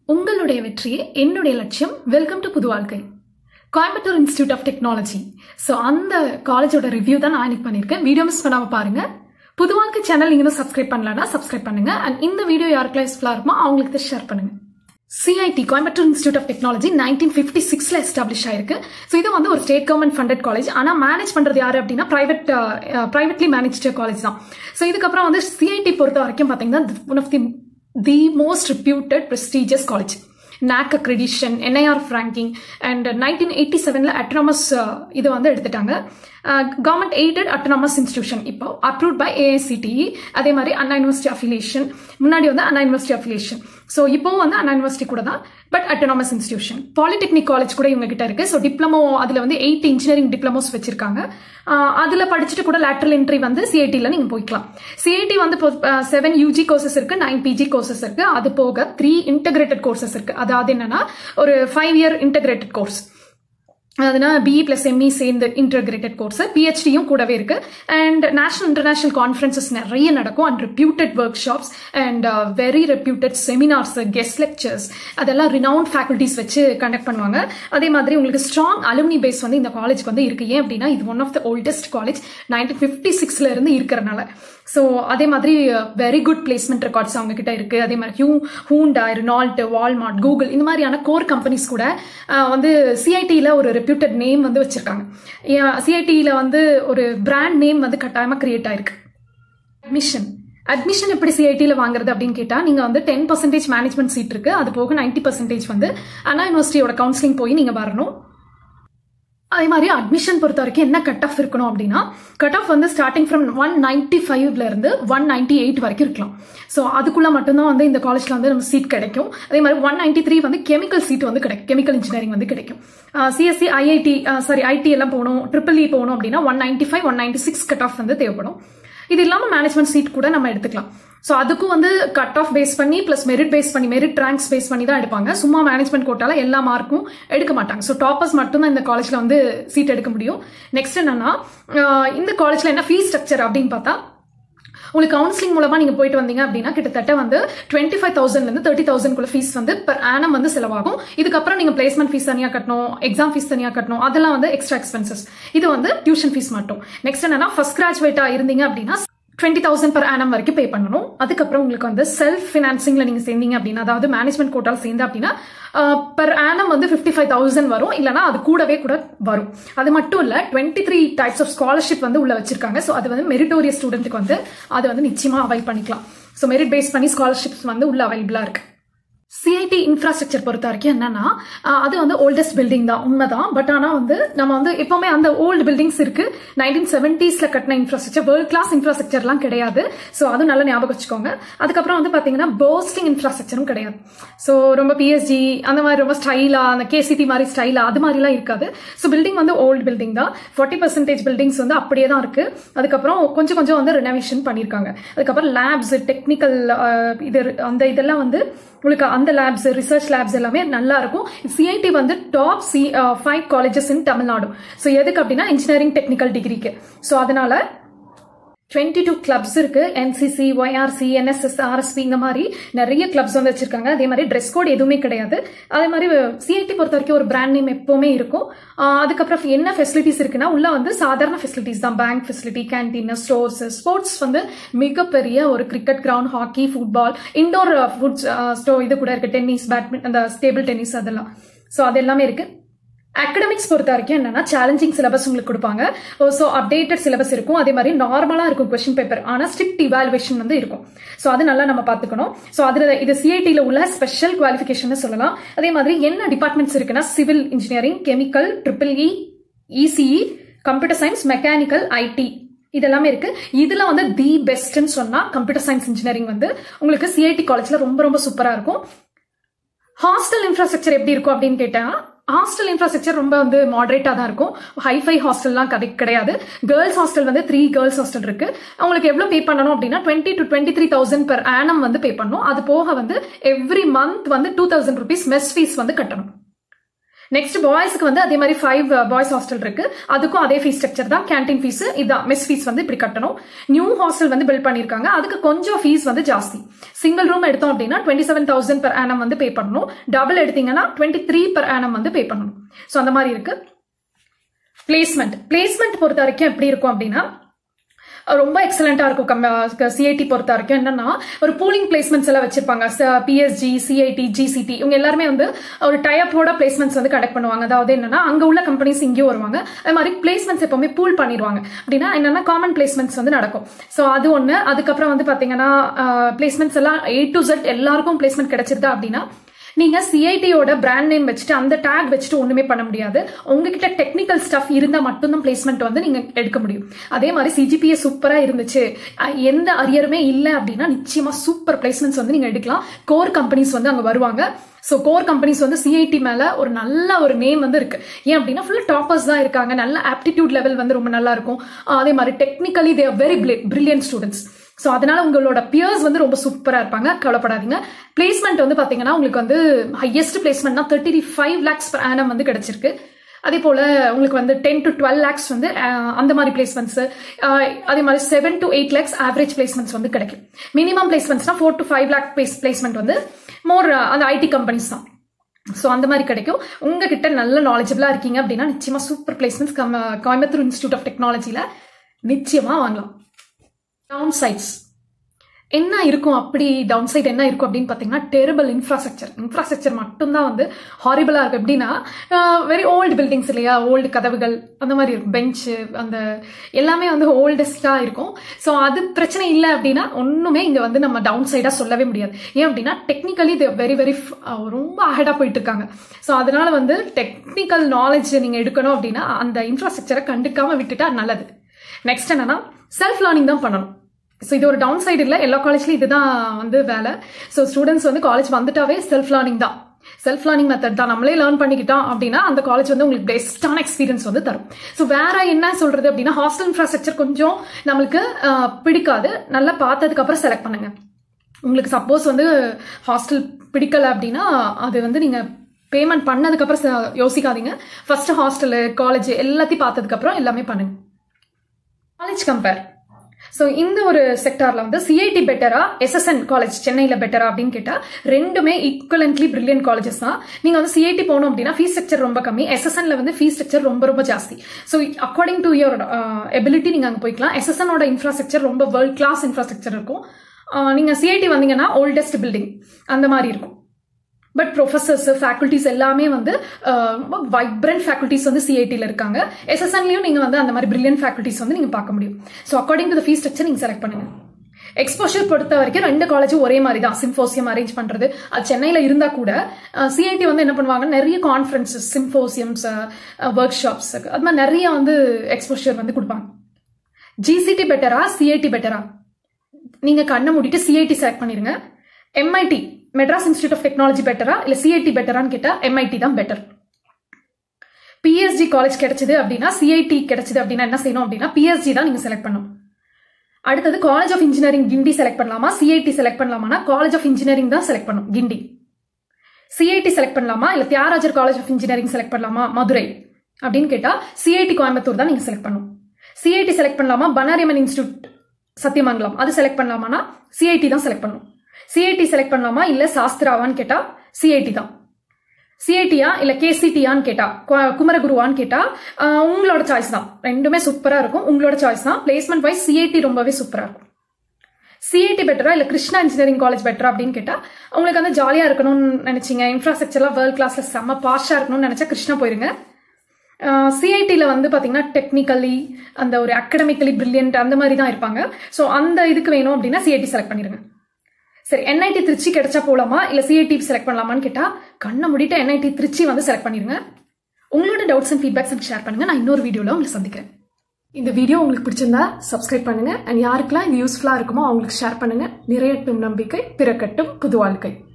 உங்களுடைய வெற்றியே என்னுடைய லட்சியம் welcome to Pudhu Vaazhkai Coimbatore institute of technology so அந்த காலேஜோட ரிவ்யூ தான் நான் இன்னைக்கு பண்ணியிருக்கேன் வீடியோ மிஸ் பண்ணாம பாருங்க புது வாழ்க்கை சேனல் நீங்க இன்னும் சப்ஸ்கிரைப் பண்ணலன்னா சப்ஸ்கிரைப் பண்ணுங்க அண்ட் இந்த வீடியோ யாருக்கெல்லாம் யூஸ்ஃபுல்லாக இருக்குமோ அவங்களுக்கு ஷேர் பண்ணுங்க CIT Coimbatore institute of technology nineteen fifty சிக்ஸ்ல எஸ்டாப்ளிஷ் ஆயிருக்கு ஸோ இது வந்து ஒரு ஸ்டேட் கவர்மெண்ட் ஃபண்டட் காலேஜ் ஆனால் மேனேஜ் பண்றது யாரு அப்படின்னா பிரைவேட் பிரைவேட்லி மேனேஜ்டு காலேஜ் தான் ஸோ இதுக்கப்புறம் வந்து சிஐடி பொறுத்த வரைக்கும் பார்த்தீங்கன்னா one of the the most reputed prestigious college NAAC accreditation NIR ranking and nineteen eighty செவனில் அட்டனாமஸ் இது வந்து எடுத்துட்டாங்க கவர்மெண்ட் எய்டட் அட்டனாமஸ் இன்ஸ்டியூஷன் இப்போ அப்ரூவ் பை ஏஐசிடிஇ அதே மாதிரி அண்ணா யூனிவர்சிட்டி அஃபிலியேஷன் முன்னாடி வந்து அண்ணா யூனிவர்சிட்டி அஃபிலியேஷன் ஸோ இப்போ வந்து அண்ணா யூனிவர்சிட்டி கூட தான் but autonomous institution polytechnic college கூட இவங்க கிட்ட இருக்கு ஸோ டிப்ளமோ அதில் வந்து எயிட் இன்ஜினியரிங் டிப்ளமோஸ் வச்சிருக்காங்க அதில் படிச்சுட்டு கூட லேட்ரல் என்ட்ரி வந்து சிஐடியில் நீங்கள் போய்க்கலாம் சிஐடி வந்து செவன் யூஜி கோர்சஸ் இருக்கு நைன் பிஜி கோர்சஸ் இருக்கு அது போக த்ரீ இன்டகிரேட்டட் கோர்சஸ் இருக்கு அதாவது என்னன்னா ஒரு ஃபைவ் இயர் இன்டகிரேட்டட் கோர்ஸ் அதுனா பிஇ பிளஸ் எம்இ சேர்ந்து இன்டகிரேட்டட் கோர்ஸ் பிஹெச்டியும் கூடவே இருக்கு அண்ட் நேஷனல் இன்டர்நேஷனல் கான்ஃபரன்சஸ் நிறைய நடக்கும் அண்ட் ரெப்யூட்டட் ஒர்க் ஷாப்ஸ் and very reputed seminars guest lectures அதெல்லாம் ரினவுண்ட் ஃபேக்கல்டிஸ் வச்சு கண்டக்ட் பண்ணுவாங்க அதே மாதிரி உங்களுக்கு ஸ்ட்ராங் அலுமினி பேஸ் வந்து இந்த காலேஜ்க்கு வந்து இருக்கு ஏன் அப்படின்னா இது one of the oldest college nineteen fifty சிக்ஸ்ல இருந்து இருக்கிறனால ஸோ அதே மாதிரி வெரி குட் பிளேஸ்மெண்ட் ரெக்கார்ட்ஸ் அவங்க கிட்ட இருக்கு அதே மாதிரி ஹூ ஹூண்டா ரினால்ட் வால்மார்ட் கூகுள் இந்த மாதிரியான கோர் கம்பெனிஸ் கூட வந்து சிஐடியில் ஒரு ரெப்யூட்டட் நேம் வந்து வச்சிருக்காங்க சிஐடியில் வந்து ஒரு பிராண்ட் நேம் வந்து கட்டாயமாக கிரியேட் ஆயிருக்கு அட்மிஷன் அட்மிஷன் எப்படி சிஐடியில் வாங்குறது அப்படின்னு கேட்டால் நீங்கள் வந்து டென் பர்சன்டேஜ் மேனேஜ்மெண்ட் சீட் இருக்கு அது போக நைன்டி பர்சன்டேஜ் வந்து அண்ணா யூனிவர்சிட்டியோட கவுன்சிலிங் போய் நீங்கள் வரணும் அதே மாதிரி அட்மிஷன் பொறுத்த வரைக்கும் என்ன கட் ஆஃப் இருக்கணும் அப்படின்னா கட் ஆஃப் வந்து ஸ்டார்டிங் ஃப்ரம் ஒன் நைன்டி ஃபைவ்ல இருந்து ஒன் நைன்டி எயிட் வரைக்கும் இருக்கலாம் ஸோ அதுக்குள்ள மட்டும்தான் வந்து இந்த காலேஜ்ல வந்து நம்ம சீட் கிடைக்கும் அதே மாதிரி ஒன் நைன்டி த்ரீ வந்து கெமிக்கல் சீட் வந்து கிடைக்கும் கெமிக்கல் இன்ஜினியரிங் வந்து கிடைக்கும் சிஎஸ்சி ஐஐடி சாரி ஐடி எல்லாம் போகணும் ட்ரிபிள் இ போகணும் அப்படின்னா one ninety five one ninety six cut off வந்து தேவைப்படும் இது இல்லாமல் மேனேஜ்மெண்ட் சீட் கூட நம்ம எடுத்துக்கலாம் ஸோ அதுக்கும் வந்து கட் ஆஃப் பேஸ் பண்ணி ப்ளஸ் மெரிட் பேஸ் பண்ணி மெரிட் ரேங்க்ஸ் பேஸ் பண்ணி தான் எடுப்பாங்க சும்மா மேனேஜ்மெண்ட் கோட்டால எல்லா மார்க்கும் எடுக்க மாட்டாங்க ஸோ டாப்பர்ஸ் மட்டும் தான் இந்த காலேஜில் வந்து சீட் எடுக்க முடியும் நெக்ஸ்ட் என்னன்னா இந்த காலேஜில் என்ன ஃபீஸ் ஸ்ட்ரக்சர் அப்படின்னு பார்த்தா உங்களுக்கு கவுன்சிலிங் மூலமா நீங்க போயிட்டு வந்தீங்க அப்படின்னா கிட்டத்தட்ட வந்து டுவெண்ட்டி ஃபைவ் தௌசண்ட்ல இருந்து தேர்ட்டி தௌசண்ட் குள்ள ஃபீஸ் வந்து பர் ஆனம் வந்து செலவாகும் இதுக்கப்புறம் நீங்க பிளேஸ்மெண்ட் ஃபீஸ் தனியா கட்டணும் எக்ஸாம் ஃபீஸ் தனியா கட்டணும் அதெல்லாம் வந்து எக்ஸ்ட்ரா எக்ஸ்பென்சஸ் இது வந்து டியூஷன் ஃபீஸ் மட்டும் நெக்ஸ்ட் என்னன்னா ஃபர்ஸ்ட் கிராஜுவேட்டா இருந்தீங்க அப்படின்னா டுவெண்ட்டி தௌசண்ட் பர் ஆனம் வரைக்கும் பே பண்ணணும் அதுக்கப்புறம் உங்களுக்கு வந்து செல்ஃப் ஃபினான்சிங்ல நீங்க சேர்ந்தீங்க அப்படின்னா அதாவது மேனேஜ்மெண்ட் கோட்டால் சேர்ந்து அப்படின்னா பர் ஆனம் வந்து ஃபிஃப்டி ஃபைவ் தௌசண்ட் வரும் இல்லைனா அது கூடவே கூட வரும் அது மட்டும் இல்ல twenty three types of scholarship வந்து உள்ள வச்சிருக்காங்க ஸோ அது வந்து மெரிட்டோரியஸ் ஸ்டூடெண்ட்டுக்கு வந்து அது வந்து நிச்சயமா அவைல் பண்ணிக்கலாம் ஸோ மெரிட் பேஸ் பண்ணி ஸ்காலர்ஷிப்ஸ் வந்து உள்ள அவைலபிளா இருக்கு சிஐடி இன்ஃப்ராஸ்ட்ரக்சர் பொறுத்த வரைக்கும் என்னன்னா அது வந்து ஓல்டஸ்ட் பில்டிங் தான் உண்மைதான் பட் ஆனால் வந்து நம்ம வந்து எப்பவுமே அந்த ஓல்டு பில்டிங்ஸ் இருக்கு நைன்டீன் செவன்டிஸ்ல கட்டின இன்ஃப்ராஸ்ட்ரக்சர் வேர்ல்ட் கிளாஸ் இன்ஃப்ராஸ்ட்ரக்சர்லாம் கிடையாது ஸோ அதுவும் நல்லா ஞாபகம் வச்சுக்கோங்க அதுக்கப்புறம் வந்து பார்த்தீங்கன்னா போஸ்டிங் இன்ஃப்ராஸ்ட்ரக்சரும் கிடையாது ஸோ ரொம்ப பிஎஸ்ஜி அந்த மாதிரி ரொம்ப ஸ்டைலா அந்த கேசிடி மாதிரி ஸ்டைலா அது மாதிரிலாம் இருக்காது ஸோ பில்டிங் வந்து ஓல்டு பில்டிங் தான் ஃபார்ட்டி பர்சன்டேஜ் பில்டிங்ஸ் வந்து அப்படியே தான் இருக்கு அதுக்கப்புறம் கொஞ்சம் கொஞ்சம் வந்து ரெனோவேஷன் பண்ணியிருக்காங்க அதுக்கப்புறம் லேப்ஸ் டெக்னிக்கல் இது அந்த இதெல்லாம் வந்து உங்களுக்கு அந்த லேப்ஸ் ரிசர்ச் லேப்ஸ் எல்லாமே நல்லா இருக்கும் சிஐடி வந்து டாப் சி five colleges in Tamil Nadu so எதுக்கு அப்படின்னா இன்ஜினியரிங் டெக்னிக்கல் டிகிரிக்கு ஸோ அதனால டுவெண்ட்டி டூ கிளப்ஸ் இருக்கு என்சிசி ஒய்ஆர்சி என்எஸ்எஸ் ஆர்எஸ்பி இந்த மாதிரி நிறைய கிளப்ஸ் வந்து வச்சிருக்காங்க அதே மாதிரி ட்ரெஸ் கோட் எதுவுமே கிடையாது அதே மாதிரி சிஐடி பொறுத்த வரைக்கும் ஒரு பிராண்ட் நேம் எப்பவுமே இருக்கும் அதுக்கப்புறம் என்ன ஃபெசிலிட்டிஸ் இருக்குன்னா உள்ள வந்து சாதாரண ஃபெசிலிட்டிஸ் தான் bank facility canteen stores sports வந்து மிகப்பெரிய ஒரு cricket ground hockey football indoor ஃபுட் ஸ்டோ இது கூட இருக்கு டென்னிஸ் பேட்மிண்டன் அந்த டேபிள் டென்னிஸ் அதெல்லாம் ஸோ அது எல்லாமே இருக்கு அகடமிக்ஸ் பொறுத்த வரைக்கும் என்னன்னா சேலஞ்சிங் சிலபஸ் உங்களுக்கு கொடுப்பாங்க ஸோ அப்டேட்டட் சிலபஸ் இருக்கும் அதே மாதிரி நார்மலா இருக்கும் கொஸ்டின் பேப்பர் ஆனா ஸ்ட்ரிக்ட் இவாலுவேஷன் வந்து இருக்கும் ஸோ அது நல்லா நம்ம பார்த்துக்கணும் ஸோ அதுல இது சிஐடியில் உள்ள ஸ்பெஷல் குவாலிஃபிகேஷன் சொல்லலாம் அதே மாதிரி என்ன டிபார்ட்மெண்ட்ஸ் இருக்குன்னா civil engineering chemical triple E ECE computer science mechanical IT இதெல்லாமே இருக்கு இதுல வந்து தி பெஸ்ட்னு சொன்னா கம்ப்யூட்டர் சயின்ஸ் இன்ஜினியரிங் வந்து உங்களுக்கு சிஐடி காலேஜ்ல ரொம்ப ரொம்ப சூப்பரா இருக்கும் ஹாஸ்டல் இன்ஃப்ராஸ்ட்ரக்சர் எப்படி இருக்கும் அப்படின்னு கேட்டா ஹாஸ்டல் இன்ஃப்ராஸ்ட்ரக்சர் ரொம்ப வந்து மாடரேட்டா தான் இருக்கும் ஹைஃபை ஹாஸ்டல்லாம் கிடையாது கேர்ள்ஸ் ஹாஸ்டல் வந்து த்ரீ கேர்ள்ஸ் ஹாஸ்டல் இருக்கு அவங்களுக்கு எவ்வளவு பே பண்ணணும் அப்படின்னா twenty to twenty three thousand per annum வந்து பே பண்ணணும் அது போக வந்து எவ்ரி மந்த் வந்து two thousand rupees mess fees வந்து கட்டணும் நெக்ஸ்ட் பாய்ஸ்க்கு வந்து அதே மாதிரி ஃபைவ் பாய்ஸ் ஹாஸ்டல் இருக்கு அதுக்கும் அதே ஃபீஸ் ஸ்ட்ரக்சர் தான் கேண்டீன் ஃபீஸ் இதான் மெஸ் ஃபீஸ் வந்து இப்படி கட்டணும் நியூ ஹாஸ்டல் வந்து பில்ட் பண்ணிருக்காங்க அதுக்கு கொஞ்சம் ஃபீஸ் வந்து ஜாஸ்தி சிங்கிள் ரூம் எடுத்தோம் அப்படின்னா twenty seven thousand per annum வந்து பே பண்ணணும் டபுள் எடுத்தீங்கன்னா டுவெண்ட்டி த்ரீ per annum வந்து பே பண்ணணும் ஸோ அந்த மாதிரி இருக்கு பிளேஸ்மெண்ட் பிளேஸ்மெண்ட் பொறுத்த வரைக்கும் எப்படி இருக்கும் அப்படின்னா ரொம்ப எக்ஸலண்டா இருக்கும் சிஐடி பொறுத்த வரைக்கும் என்னன்னா ஒரு பூலிங் பிளேஸ்மெண்ட்ஸ் எல்லாம் வச்சிருப்பாங்க பிஎஸ்ஜி சிஐடி ஜிசிடி இவங்க எல்லாருமே வந்து ஒரு டைப்போட பிளேஸ்மெண்ட்ஸ் வந்து கண்டக்ட் பண்ணுவாங்க அதாவது என்னன்னா அங்க உள்ள கம்பெனிஸ் இங்கேயும் வருவாங்க அது மாதிரி பிளேஸ்மெண்ட்ஸ் எப்பவுமே பூல் பண்ணிடுவாங்க அப்படின்னா என்னன்னா காமன் பிளேஸ்மெண்ட்ஸ் வந்து நடக்கும் ஸோ அது ஒன்று அதுக்கப்புறம் வந்து பாத்தீங்கன்னா பிளேஸ்மெண்ட்ஸ் எல்லாம் ஏ டு Z எல்லாருக்கும் பிளேஸ்மெண்ட் கிடைச்சிருதா அப்படின்னா நீங்க சிஐடியோட பிராண்ட் நேம் வச்சுட்டு அந்த டேக் வச்சுட்டு ஒண்ணுமே பண்ண முடியாது உங்ககிட்ட டெக்னிக்கல் ஸ்டஃப் இருந்தா மட்டும்தான் பிளேஸ்மெண்ட் வந்து நீங்க எடுக்க முடியும் அதே மாதிரி சிஜிபிஏ சூப்பரா இருந்துச்சு அஹ் எந்த அரியருமே இல்லை அப்படின்னா நிச்சயமா சூப்பர் பிளேஸ்மெண்ட்ஸ் வந்து நீங்க எடுக்கலாம் கோர் கம்பெனிஸ் வந்து அங்க வருவாங்க ஸோ கோர் கம்பெனிஸ் வந்து சிஐடி மேல ஒரு நல்ல ஒரு நேம் வந்து இருக்கு ஏன் அப்படின்னா ஃபுல் டாப்பர்ஸ் தான் இருக்காங்க நல்ல ஆப்டிடியூட் லெவல் வந்து ரொம்ப நல்லா இருக்கும் அஹ் அதே மாதிரி technically they're very brilliant students so அதனால உங்களோட பியர்ஸ் வந்து ரொம்ப சூப்பராக இருப்பாங்க கவலைப்படாதீங்க பிளேஸ்மெண்ட் வந்து பார்த்தீங்கன்னா உங்களுக்கு வந்து ஹையஸ்ட் பிளேஸ்மெண்ட்னா thirty five lakhs per annum வந்து கிடைச்சிருக்கு அதே போல உங்களுக்கு வந்து டென் டு டுவெல் லேக்ஸ் வந்து அஹ், அந்த மாதிரி பிளேஸ்மெண்ட்ஸ் அதே மாதிரி seven to eight lakhs average placements வந்து கிடைக்கும் மினிமம் பிளேஸ்மெண்ட்ஸ்னா four to five lakh placement வந்து மோர் அந்த ஐடி கம்பெனிஸ் தான் ஸோ அந்த மாதிரி கிடைக்கும் உங்ககிட்ட நல்ல நாலேஜபிளா இருக்கீங்க அப்படின்னா நிச்சயமா super placements Coimbatore institute of டெக்னாலஜியில் நிச்சயமா வாங்கலாம் டவுன் சைட்ஸ் என்ன இருக்கும் அப்படி டவுன் சைட் என்ன இருக்கும் அப்படின்னு பார்த்தீங்கன்னா டெரபிள் இன்ஃப்ராஸ்ட்ரக்சர் இன்ஃப்ராஸ்ட்ரக்சர் மட்டும்தான் வந்து ஹாரிபிளாக இருக்கும் எப்படின்னா வெரி ஓல்டு பில்டிங்ஸ் இல்லையா ஓல்டு கதவுகள் அந்த மாதிரி இருக்கும் பெஞ்சு அந்த எல்லாமே வந்து ஓல்டஸ்டாக இருக்கும் ஸோ அது பிரச்சனை இல்லை அப்படின்னா ஒன்றுமே இங்கே வந்து நம்ம டவுன் சைடாக சொல்லவே முடியாது ஏன் அப்படின்னா டெக்னிக்கலி இது வெரி வெரி ரொம்ப அஹெடாக போயிட்டு இருக்காங்க ஸோ அதனால வந்து டெக்னிக்கல் நாலேஜ் நீங்கள் எடுக்கணும் அப்படின்னா அந்த இன்ஃப்ராஸ்ட்ரக்சரை கண்டுக்காம விட்டுட்டா நல்லது நெக்ஸ்ட் என்னன்னா செல்ஃப் லேர்னிங் தான் பண்ணணும் ஸோ இது ஒரு டவுன் சைடு இல்லை எல்லா காலேஜ்லையும் இதுதான் வந்து வேலை ஸோ ஸ்டூடெண்ட்ஸ் வந்து காலேஜ் வந்துட்டாவே செல்ஃப் லேர்னிங் தான் செல்ஃப் லேர்னிங் மெத்தட் தான் நம்மளே லேர்ன் பண்ணிக்கிட்டோம் அப்படின்னா அந்த காலேஜ் வந்து உங்களுக்கு பெஸ்ட்டான எக்ஸ்பீரியன்ஸ் வந்து தரும் ஸோ வேற என்ன சொல்றது அப்படின்னா ஹாஸ்டல் இன்ஃப்ராஸ்ட்ரக்சர் கொஞ்சம் நம்மளுக்கு ஆஹ், பிடிக்காது நல்லா பார்த்ததுக்கு அப்புறம் செலக்ட் பண்ணுங்க உங்களுக்கு சப்போஸ் வந்து ஹாஸ்டல் பிடிக்கல அப்படின்னா அது வந்து நீங்க பேமெண்ட் பண்ணதுக்கப்புறம் ச- யோசிக்காதீங்க ஃபர்ஸ்ட் ஹாஸ்டலு காலேஜ் எல்லாத்தையும் பார்த்ததுக்கப்புறம் எல்லாமே பண்ணுங்க காலேஜ் கம்பேர் ஸோ இந்த ஒரு செக்டார்ல வந்து சிஐடி பெட்டரா எஸ்எஸ்என் காலேஜ் சென்னையில பெட்டரா அப்படின்னு கேட்டா ரெண்டுமே ஈக்குவலன்ட்லி பிரில்லியன்ட் காலேஜஸ் தான் நீங்க வந்து சிஐடி போகணும் அப்படின்னா ஃபீஸ் ஸ்ட்ரக்சர் ரொம்ப கம்மி எஸ்எஸ்என்ல வந்து ஃபீஸ் ஸ்ட்ரக்சர் ரொம்ப ரொம்ப ஜாஸ்தி so according to your ability நீங்க அங்க போய்க்கலாம் எஸ்எஸ்எனோட இன்ஃப்ராஸ்ட்ரக்சர் ரொம்ப வேர்ல்ட் கிளாஸ் இன்ஃப்ராஸ்ட்ரக்சர் இருக்கும் ஆஹ் நீங்க சிஐடி வந்தீங்கன்னா ஓல்டஸ்ட் பில்டிங் அந்த மாதிரி இருக்கும் பட் ப்ரொஃபசர்ஸ் ஃபேக்கல்டிஸ் எல்லாமே வந்து அஹ், ரொம்ப வைப்ரண்ட் ஃபேக்கல்டிஸ் வந்து சிஐடியில் இருக்காங்க எஸ்எஸ்என்லையும் நீங்கள் வந்து அந்த மாதிரி பிரில்லியன்ட் ஃபேக்கல்டிஸ் வந்து நீங்கள் பார்க்க முடியும் so according to the fees structure நீங்கள் செலக்ட் பண்ணுங்க எக்ஸ்போஷர் பொறுத்த வரைக்கும் ரெண்டு காலேஜும் ஒரே மாதிரி தான் சிம்போசியம் அரேஞ்ச் பண்றது அது சென்னையில் இருந்தால் கூட சிஐடி வந்து என்ன பண்ணுவாங்க நிறைய கான்ஃபரன்சஸ் சிம்போசியம்ஸ் ஒர்க் ஷாப்ஸ் அது மாதிரி நிறைய வந்து எக்ஸ்போஷர் வந்து கொடுப்பாங்க ஜிசிடி பெட்டரா சிஐடி பெட்டரா நீங்க கண்ணை மூடிட்டு சிஐடி செலக்ட் பண்ணிருங்க MIT Madras institute of technology பெட்டரா இல்ல சிஐடி பெட்டரான்னு கேட்டா எம்ஐடி தான் பெட்டர் பிஎஸ்ஜி காலேஜ் கிடைச்சது அப்படின்னா சிஐடி கிடைச்சது அப்படின்னா என்ன செய்யணும் அப்படின்னா பிஎஸ்ஜி தான் நீங்க செலக்ட் பண்ணணும் அடுத்தது college of engineering Guindy select பண்ணலாமா சிஐடி செலக்ட் பண்ணலாமா காலேஜ் ஆஃப் இன்ஜினியரிங் தான் செலக்ட் பண்ணும் கிண்டி சிஐடி செலக்ட் பண்ணலாமா இல்ல Thiagarajar college of engineering select பண்ணலாமா மதுரை அப்படின்னு கேட்டா சிஐடி கோயம்புத்தூர் தான் நீங்க செலக்ட் பண்ணும் சிஐடி செலக்ட் பண்ணலாமா பனாரியம்மன் இன்ஸ்டியூட் சத்தியமங்கலம் அது செலக்ட் பண்ணலாமானா சிஐடி தான் செலக்ட் பண்ணும் சிஐடி செலக்ட் பண்ணலாமா இல்ல சாஸ்திராவான்னு கேட்டா சிஐடி தான் சிஐடியா இல்ல கேசிடியான்னு கேட்டா கு- குமரகுருவான்னு கேட்டா ஆஹ், உங்களோட சாய்ஸ் தான் ரெண்டுமே சூப்பரா இருக்கும் உங்களோட சாய்ஸ் தான் பிளேஸ்மெண்ட் வைஸ் சிஐடி ரொம்பவே சூப்பரா இருக்கும் சிஐடி பெட்டரா இல்ல கிருஷ்ணா இன்ஜினியரிங் காலேஜ் பெட்டரா அப்படின்னு கேட்டா உங்களுக்கு வந்து ஜாலியா இருக்கணும்னு நினைச்சீங்க இன்ஃப்ராஸ்ட்ரக்சர்லாம் வேர்ல்ட் கிளாஸ்ல செம்ம பாஷா இருக்கணும்னு நினைச்சா கிருஷ்ணா போயிருங்க சிஐடியில் வந்து பார்த்தீங்கன்னா டெக்னிக்கலி அந்த ஒரு அகடமிக்கலி பிரில்லியன்ட் அந்த மாதிரி தான் இருப்பாங்க ஸோ அந்த இதுக்கு வேணும் அப்படின்னா சிஐடி செலக்ட் பண்ணிடுங்க சரி என்ஐடி திருச்சி கிடைச்சா போலாமா இல்லை சிஐடி செலக்ட் பண்ணலாமான்னு கேட்டால் கண்ணை முடிட்டு என்ஐடி திருச்சி வந்து செலக்ட் பண்ணிடுங்க உங்களோட டவுட்ஸ் அண்ட் ஃபீட்பேக்ஸ் எனக்கு ஷேர் பண்ணுங்க நான் இன்னொரு வீடியோவில் உங்களை சந்திக்கிறேன் இந்த வீடியோ உங்களுக்கு பிடிச்சிருந்தா சப்ஸ்கிரைப் பண்ணுங்க அண்ட் யாருக்கெல்லாம் இது யூஸ்ஃபுல்லாக இருக்குமோ அவங்களுக்கு ஷேர் பண்ணுங்க நிறையட்டும் நம்பிக்கை பிறக்கட்டும் புது வாழ்க்கை